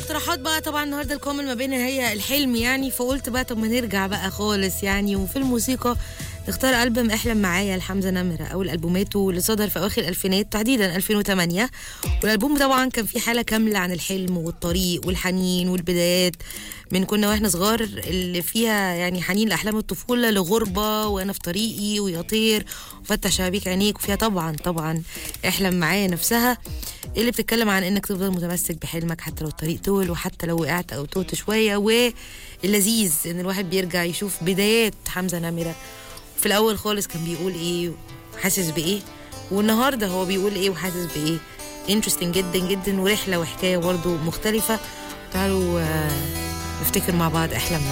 اقتراحات بقى طبعا النهارده الكومن ما بينها هي الحلم يعني فقلت بقى طب ما نرجع بقى خالص يعني وفي الموسيقى نختار ألبوم احلم معايا لحمزة نمرة أول ألبوماته اللي صدر في أواخر الألفينات تحديدا 2008 والألبوم طبعا كان فيه حالة كاملة عن الحلم والطريق والحنين والبدايات من كنا واحنا صغار اللي فيها يعني حنين لأحلام الطفولة لغربة وأنا في طريقي ويطير وفتح شبابيك عينيك وفيها طبعا طبعا احلم معايا نفسها اللي بتتكلم عن انك تفضل متمسك بحلمك حتى لو الطريق طول وحتى لو وقعت او توت شويه واللذيذ ان الواحد بيرجع يشوف بدايات حمزه نمره في الاول خالص كان بيقول ايه حاسس بايه والنهارده هو بيقول ايه وحاسس بايه انترستنج جدا جدا ورحله وحكايه برضه مختلفه تعالوا آه، نفتكر مع بعض احلامنا